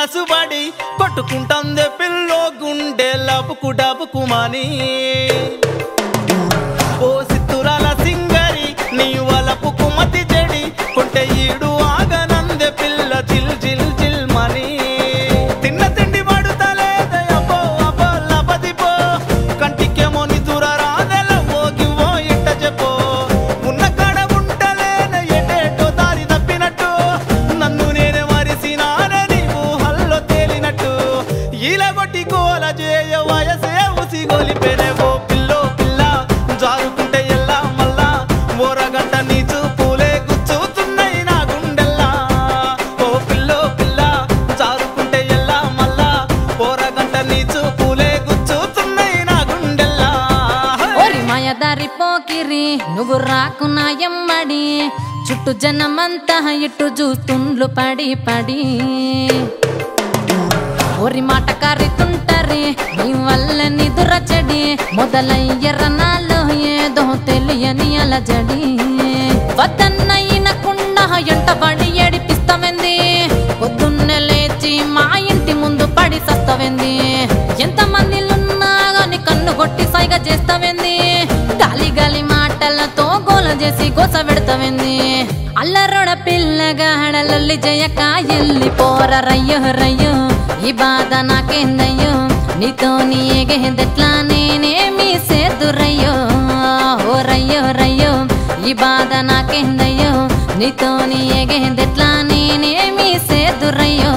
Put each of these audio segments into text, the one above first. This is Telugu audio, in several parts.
మనసు పడి కొట్టుకుంటుంది పిల్లో గుండె లబుకు డబుకుమని ఓ సిత్తురాల సింగరి నీ వలపు కుమతి చెడి కొంటె ఈడు ఆగనందె పిల్ల జిల్ జిల్ జిల్ మని తిన్న తిండి పడుతలేదే అబ్బో అబ్బో లబదిపో కంటికేమో నిదుర రాదెల ఓగివో ఇట్ట చెప్పో ఉన్న కాడ ఉంటలేనే ఎటేటో దారి తప్పినట్టు నన్ను నేనే మరిసినానని ఊహల్లో తేలినట్టు ఇలా కొట్టి కోల చేయ వయసే ఉసిగోలిపెనే ఓ పిల్లో పిల్ల జారుకుంటే ఎల్లా మల్లా ఓరగంట నీ చూపులే గుచ్చుతున్నాయి నా గుండెల్లా ఓ పిల్లో పిల్ల జారుకుంటే ఎల్లా మల్లా ఓరగంట నీ చూపులే గుచ్చుతున్నాయి నా గుండెల్లా ఓరి మాయదారి పోకిరి నువ్వు రాకున్నా ఎమ్మడి చుట్టూ జనమంతా ఇట్టు చూస్తుండ్లు పడి పడి ఓరి మాట కారితుంటరి నీ వల్ల నిదుర చెడి మొదలయ్యర నాలో ఏదో తెలియని అలజడి వద్దన్నయినకుండా ఎంట పడి ఏడిపిస్తామెంది పొద్దున్నే లేచి మా ఇంటి ముందు పడి సస్తవెంది ఎంత మందిలున్నా గాని కన్ను కొట్టి సైగ చేస్తావెంది గాలి గాలి మాటలతో గోల చేసి గోస పెడతావెంది అల్లరొడ పిల్లగాడలల్లి జయక ఎల్లి పోర రయ్యో రయ్యో ఈ బాధ నాకేందయ్యో నీతో నీ ఎగేదెట్లా నేనేమి సేదురయ్యో ఓ రయ్యో రయ్యో ఈ బాధ నాకేందయ్యో నీతో నీ ఎగేదెట్లా నేనేమి సేదురయ్యో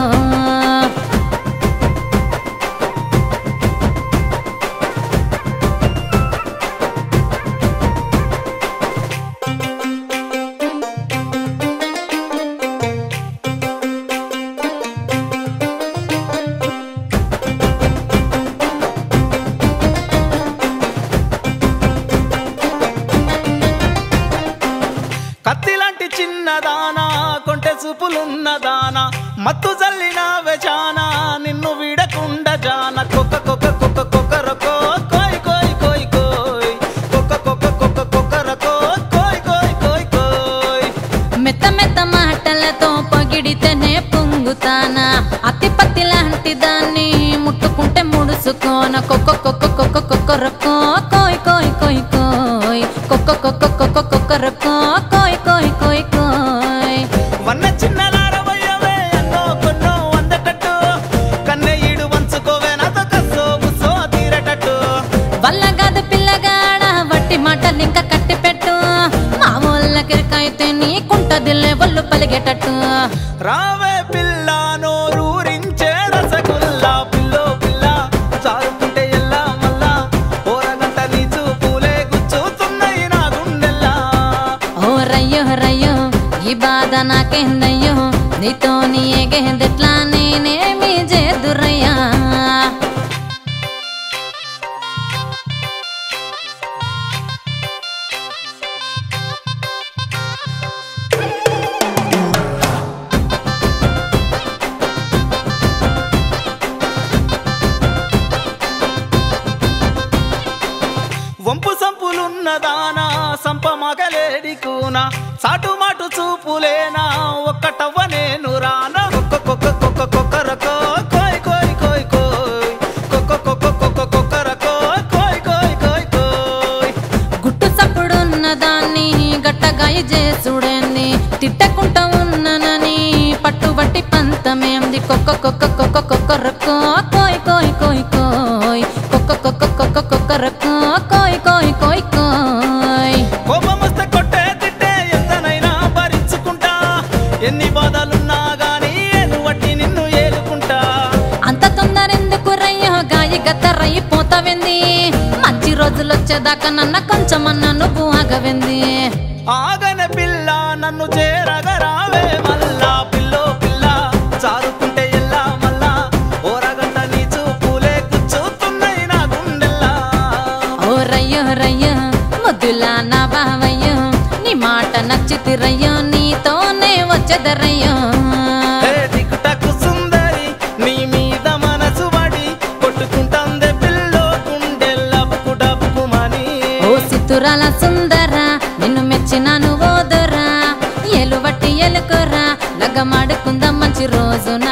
కత్తిలాంటి చిన్నదానా కొంటె చూపులున్నదానా మత్తు జల్లిన వెచానా నిన్ను వీడకుండ జాన కొక్క కొక్క కొక్క కొక్కరకో కోయ్ కోయ్ కోయ్ కోయ్ కొక్క కొక్క కొక్క కొక్కరకో కోయ్ కోయ్ కోయ్ కోయ్ మెత్త మెత్త మాటలతో పొగిడితేనే పొంగుతానా అతి పత్తి లాంటి దాన్ని ముట్టుకుంటే ముడుసుకోన కొక్క కొక్క కొక్క కొక్కరకో కోయ్ కోయ్ కోయ్ కోయ్ కొక్క కొక్క కొక్క కొక్కరకో కోయ్ కోయ్ కోయ్ కోయ్ వన్న చిన్నలారవయ్యవే అన్నో కొన్నో అందటట్టు కన్నెయ్యడు వంచుకోవే నాతో కస్సో బుస్సో తీరటట్టు వల్లగాదు పిల్లగాడ వట్టి మాటలు ఇంకా కట్టి పెట్టు మా ఊళ్ళకిరికైతే నీకుంటదిలే ఒళ్ళు పలిగేటట్టు రావే పిల్ల నోరూరించే రసగుల్లా పిల్లో పిల్ల చారుకుంటే ఎల్లా మల్లా ఓరగంట నీ చూపులే గుచ్చుతున్నాయి నా గుండెల్లా ఓ రయ్యో రయ్యో ఈ బాధ నాకేందయ్యో నీతో నీ ఎగేదెట్లా నేనేమి చేదురయ్యా వంపు సంపులున్నదానా సంప మగలేడి కూన సాటు మాటు చూపులేనా ఒక్కటవ్వ నేను రానా కొక్క కొక్క కొక్క కొక్కరకో కోయ్ కోయ్ కోయ్ కోయ్ కొక్క కొక్క కొక్క కొక్కరకో కోయ్ కోయ్ కోయ్ కోయ్ గుట్టు చప్పుడున్న దాన్ని గట్టగాయి చేసుడేంది తిట్టకుంట ఉన్ననని పట్టుబట్టి పంతమేంది కొక్క కొక్క కొక్క కొక్కరకో కోయ్ కోయ్ కోయ్ కోయ్ కొక్క కొక్క కొక్క కొక్కరకో కోయ్ కోయ్ కోయ్ కోయ్ కోపమొస్తే కొట్టే తిట్టే ఎంతనైనా భరించుకుంటా ఎన్ని బాధలున్నా గానీ ఎనువట్టి నిన్ను ఏలుకుంటా అంత తొందరెందుకు రయ్యో గాయి గత్తరయ్యిపోతావెంది మంచి రోజులు వచ్చేదాకా నన్న కొంచెమన్నా నువ్వు ఆగవెంది ఆగన పిల్ల నన్ను చేరగరావే మల్లా పిల్లో పిల్ల చారుకుంటే ఎల్లా మల్లా ఓరగంట నీ చూపులే గుచ్చుతున్నాయి నా గుండెల్లా ఓ రయ్యో రయ్యో ముద్దులా నా బావయ్యో నీ మాట నచ్చితిరయ్యో నీతోనే వచ్చేదరయ్యో హే దిక్కుటకు సుందరి నీ మీద మనసు పడి కొట్టుకుంటాందే పిల్లో గుండెల్లబుకు డబ్బుకుమని ఓ సిత్తురాల సుందరా నిన్ను మెచ్చినాను ఓదరా ఎలువట్టి ఎలుకురా లగ్గమాడుకుందాం మంచి రోజు